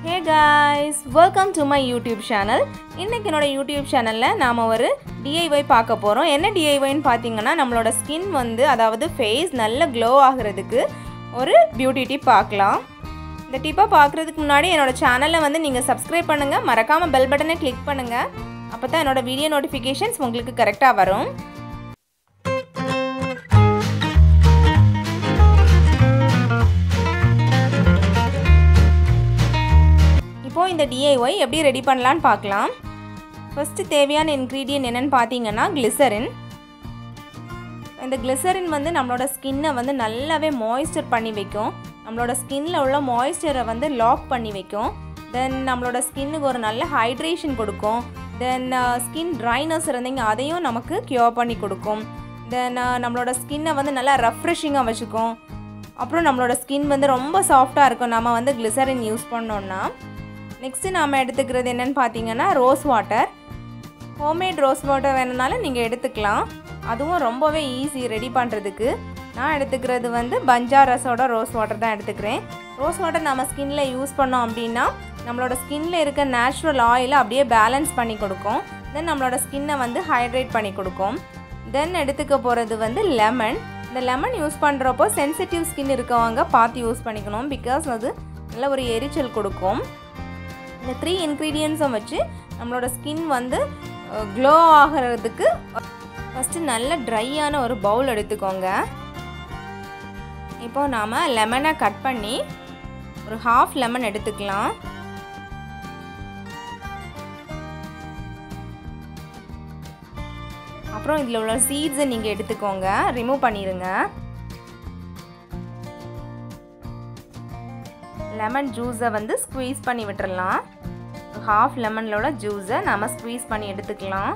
hey guys welcome to my YouTube channel இன்றைக்கி என்னோட YouTube சேனலில் நாம் ஒரு டிஐஒய் பார்க்க போகிறோம் என்ன டிஐஒய்னு பார்த்தீங்கன்னா நம்மளோட ஸ்கின் வந்து அதாவது ஃபேஸ் நல்ல க்ளோ ஆகிறதுக்கு ஒரு பியூட்டி டிப் பார்க்கலாம் இந்த டிப்பை பார்க்குறதுக்கு முன்னாடி என்னோட சேனலை வந்து நீங்கள் சப்ஸ்கிரைப் பண்ணுங்கள் மறக்காமல் பெல் பட்டனை கிளிக் பண்ணுங்கள் அப்போ தான் என்னோட வீடியோ நோட்டிஃபிகேஷன்ஸ் உங்களுக்கு கரெக்டாக வரும் இப்போது இந்த டிஐஒய் எப்படி ரெடி பண்ணலான்னு பார்க்கலாம் ஃபஸ்ட்டு தேவையான இன்க்ரீடியன்ட் என்னென்னு பார்த்தீங்கன்னா கிளிசரின் இந்த கிளிசரின் வந்து நம்மளோட ஸ்கின்னை வந்து நல்லாவே மாய்ஸ்சர் பண்ணி வைக்கும் நம்மளோட ஸ்கின்ல உள்ள மாய்ஸ்சரை வந்து லாக் பண்ணி வைக்கும் தென் நம்மளோட ஸ்கின்னுக்கு ஒரு நல்ல ஹைட்ரேஷன் கொடுக்கும் தென் ஸ்கின் ட்ரைனஸ் இருந்தீங்க அதையும் நமக்கு க்யூர் பண்ணி கொடுக்கும் தென் நம்மளோட ஸ்கின்னை வந்து நல்லா ரெஃப்ரெஷிங்காக வச்சுக்கும் அப்புறம் நம்மளோட ஸ்கின் வந்து ரொம்ப சாஃப்டாக இருக்கும் நம்ம வந்து கிளிசரின் யூஸ் பண்ணோன்னா நெக்ஸ்ட்டு நாம் எடுத்துக்கிறது என்னென்னு பார்த்தீங்கன்னா rose water homemade rose water வேணுனாலும் நீங்கள் எடுத்துக்கலாம் அதுவும் ரொம்பவே ஈஸி ரெடி பண்ணுறதுக்கு நான் எடுத்துக்கிறது வந்து பஞ்சாரஸோட ரோஸ் வாட்டர் தான் எடுத்துக்கிறேன் ரோஸ் வாட்டர் நம்ம ஸ்கின்ல யூஸ் பண்ணோம் அப்படின்னா நம்மளோட ஸ்கின்ல இருக்க நேச்சுரல் ஆயிலை அப்படியே பேலன்ஸ் பண்ணி கொடுக்கும் தென் நம்மளோட ஸ்கின்னை வந்து ஹைட்ரேட் பண்ணி கொடுக்கும் தென் எடுத்துக்க போகிறது வந்து லெமன் இந்த லெமன் யூஸ் பண்ணுறப்போ சென்சிட்டிவ் ஸ்கின் இருக்கவங்க பார்த்து யூஸ் பண்ணிக்கணும் பிகாஸ் அது நல்ல ஒரு எரிச்சல் கொடுக்கும் இந்த த்ரீ இன்க்ரீடியன்ஸும் வச்சு நம்மளோட ஸ்கின் வந்து க்ளோ ஆகிறதுக்கு ஃபஸ்ட்டு நல்ல ட்ரையான ஒரு பவுல் எடுத்துக்கோங்க இப்போ நாம் லெமனை கட் பண்ணி ஒரு ஹாஃப் லெமன் எடுத்துக்கலாம் அப்புறம் இதில் உள்ள சீட்ஸை நீங்கள் எடுத்துக்கோங்க ரிமூவ் பண்ணிடுங்க லெமன் ஜூஸை வந்து ஸ்க்வீஸ் பண்ணி விட்டுறலாம் ஹாஃப் லெமனில் உள்ள ஜூஸை நம்ம ஸ்க்வீஸ் பண்ணி எடுத்துக்கலாம்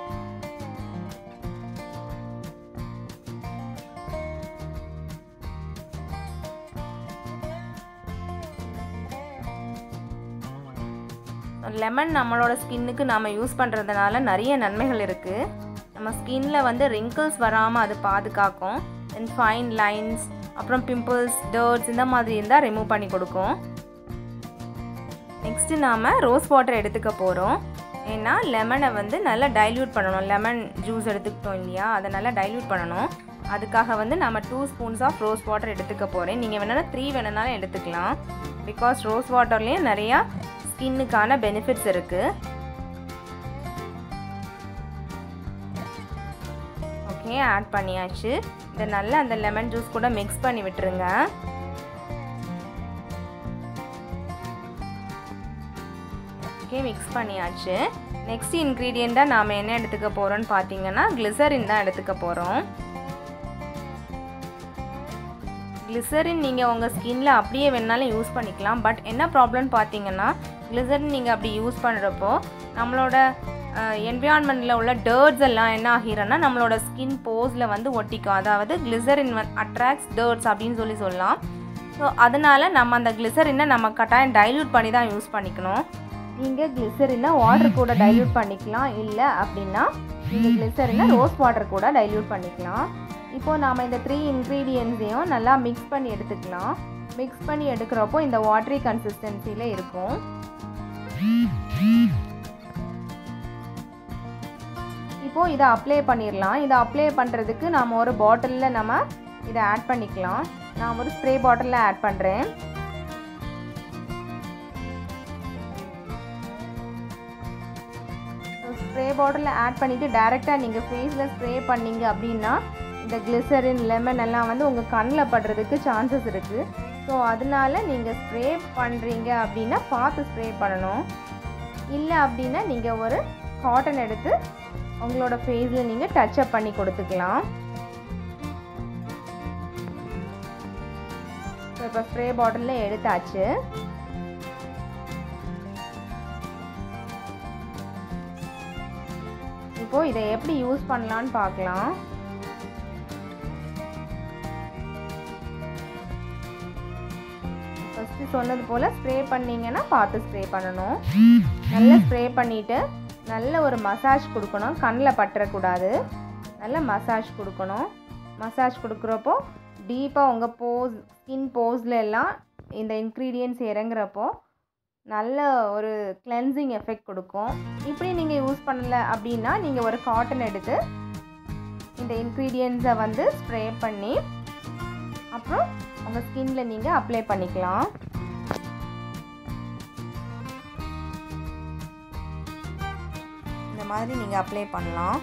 லெமன் நம்மளோட ஸ்கின்னுக்கு நம்ம யூஸ் பண்ணுறதுனால நிறைய நன்மைகள் இருக்குது நம்ம ஸ்கின்ல வந்து ரிங்கிள்ஸ் வராமல் அது பாதுகாக்கும் தென் ஃபைன் லைன்ஸ் அப்புறம் பிம்பிள்ஸ் டர்ட்ஸ் இந்த மாதிரி இருந்தால் ரிமூவ் பண்ணி கொடுக்கும் நெக்ஸ்ட்டு நாம் ரோஸ் வாட்டர் எடுத்துக்க போகிறோம் ஏன்னா லெமனை வந்து நல்லா டைல்யூட் பண்ணணும் லெமன் ஜூஸ் எடுத்துக்கிட்டோம் இல்லையா அதை நல்லா டைல்யூட் பண்ணணும் அதுக்காக வந்து நம்ம two spoons of rose water எடுத்துக்க போகிறேன் நீங்கள் வேணாலும் த்ரீ வேணுனாலும் எடுத்துக்கலாம் பிகாஸ் ரோஸ் வாட்டர்லேயும் நிறையா ஸ்கின்னுக்கான பெனிஃபிட்ஸ் இருக்குது ஓகே ஆட் பண்ணியாச்சு இதை நல்லா அந்த லெமன் ஜூஸ் கூட மிக்ஸ் பண்ணி விட்டுருங்க ஓகே மிக்ஸ் பண்ணியாச்சு நெக்ஸ்ட் இன்க்ரீடியண்ட்டாக நாம் என்ன எடுத்துக்க போகிறோம்னு பார்த்தீங்கன்னா கிளிசரின் தான் எடுத்துக்க போகிறோம் கிளிசரின் நீங்கள் உங்கள் ஸ்கின்ல அப்படியே வேணாலும் யூஸ் பண்ணிக்கலாம் பட் என்ன ப்ராப்ளம்னு பார்த்தீங்கன்னா கிளிசரின் நீங்கள் அப்படி யூஸ் பண்ணுறப்போ நம்மளோட என்விரான்மெண்ட்டில் உள்ள டேர்ட்ஸ் எல்லாம் என்ன ஆகிறன்னா நம்மளோட ஸ்கின் போஸில் வந்து ஒட்டிக்கும் அதாவது கிளிசரின் வந் அட்ராக்ட்ஸ் டேர்ட்ஸ் அப்படின்னு சொல்லி சொல்லலாம் ஸோ அதனால் நம்ம அந்த கிளிசரினை நம்ம கட்டாயம் டைல்யூட் பண்ணி தான் யூஸ் பண்ணிக்கணும் நீங்கள் கிளிசரினை வாட்டர் கூட டைல்யூட் பண்ணிக்கலாம் இல்லை அப்படின்னா நீங்கள் கிளிசரினை ரோஸ் வாட்டர் கூட டைல்யூட் பண்ணிக்கலாம் இப்போது நாம் இந்த த்ரீ இன்க்ரீடியன்ஸையும் நல்லா மிக்ஸ் பண்ணி எடுத்துக்கலாம் மிக்ஸ் பண்ணி எடுக்கிறப்போ இந்த வாட்டரி கன்சிஸ்டன்சியில் இருக்கும் இப்போது இதை அப்ளை பண்ணிடலாம் இதை அப்ளை பண்ணுறதுக்கு நாம் ஒரு பாட்டிலில் நம்ம இதை ஆட் பண்ணிக்கலாம் நான் ஒரு ஸ்ப்ரே பாட்டிலில் ஆட் பண்ணுறேன் ஸ்ப்ரே பாட்டிலில் ஆட் பண்ணிவிட்டு டேரெக்டாக நீங்கள் ஃபேஸில் ஸ்ப்ரே பண்ணீங்க அப்படின்னா இந்த கிளிசரின் லெமன் எல்லாம் வந்து உங்கள் கண்ணில் படுறதுக்கு சான்சஸ் இருக்குது ஸோ அதனால நீங்கள் ஸ்ப்ரே பண்ணுறீங்க அப்படின்னா பார்த்து ஸ்ப்ரே பண்ணணும் இல்லை அப்படின்னா நீங்கள் ஒரு காட்டன் எடுத்து உங்களோட ஃபேஸில் நீங்கள் டச்சப் பண்ணி கொடுத்துக்கலாம் ஸோ இப்போ ஸ்ப்ரே பாட்டிலில் எடுத்தாச்சு இப்போது இதை எப்படி யூஸ் பண்ணலான்னு பார்க்கலாம் ஃபஸ்ட்டு சொன்னது போல் ஸ்ப்ரே பண்ணிங்கன்னா பார்த்து ஸ்ப்ரே பண்ணணும் நல்லா ஸ்ப்ரே பண்ணிவிட்டு நல்ல ஒரு மசாஜ் கொடுக்கணும் கண்ணில் பற்றக்கூடாது நல்ல மசாஜ் கொடுக்கணும் மசாஜ் கொடுக்குறப்போ டீப்பாக உங்கள் போஸ் ஸ்கின் போஸில் எல்லாம் இந்த இன்க்ரீடியன்ஸ் இறங்குறப்போ நல்ல ஒரு கிளென்சிங் எஃபெக்ட் கொடுக்கும் இப்படி நீங்கள் யூஸ் பண்ணலை அப்படின்னா நீங்கள் ஒரு காட்டன் எடுத்து இந்த இன்க்ரீடியன்ஸை வந்து ஸ்ப்ரே பண்ணி அப்புறம் உங்கள் ஸ்கின்ல நீங்கள் அப்ளை பண்ணிக்கலாம் இந்த மாதிரி நீங்கள் அப்ளை பண்ணலாம்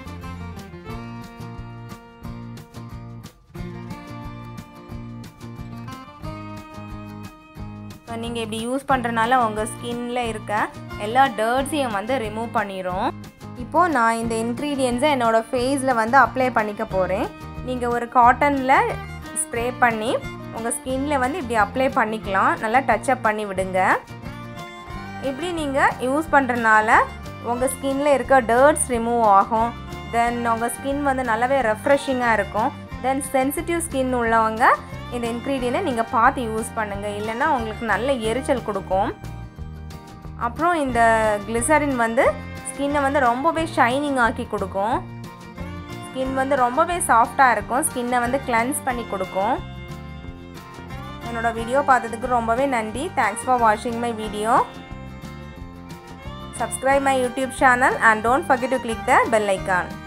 ஸோ நீங்கள் இப்படி யூஸ் பண்ணுறனால உங்கள் ஸ்கின்ல இருக்க எல்லா டர்ட்ஸையும் வந்து ரிமூவ் பண்ணிடும் இப்போது நான் இந்த இன்க்ரீடியன்ஸை என்னோடய ஃபேஸில் வந்து அப்ளை பண்ணிக்க போகிறேன் நீங்கள் ஒரு காட்டனில் ஸ்ப்ரே பண்ணி உங்கள் ஸ்கின்ல வந்து இப்படி அப்ளை பண்ணிக்கலாம் நல்லா டச்சப் பண்ணி விடுங்க இப்படி நீங்கள் யூஸ் பண்ணுறனால உங்கள் ஸ்கின்ல இருக்க டர்ட்ஸ் ரிமூவ் ஆகும் தென் உங்கள் ஸ்கின் வந்து நல்லாவே ரெஃப்ரெஷிங்காக இருக்கும் தென் சென்சிட்டிவ் ஸ்கின் உள்ளவங்க இந்த இன்க்ரீடியனை நீங்கள் பார்த்து யூஸ் பண்ணுங்கள் இல்லைன்னா உங்களுக்கு நல்ல எரிச்சல் கொடுக்கும் அப்புறம் இந்த கிளிசரின் வந்து ஸ்கின்னை வந்து ரொம்பவே ஷைனிங் ஆக்கி கொடுக்கும் ஸ்கின் வந்து ரொம்பவே சாஃப்டாக இருக்கும் ஸ்கின்னை வந்து கிளென்ஸ் பண்ணி கொடுக்கும் என்னோடய வீடியோ பார்த்ததுக்கு ரொம்பவே நன்றி தேங்க்ஸ் ஃபார் வாட்சிங் my video subscribe my youtube channel and don't forget to click the bell icon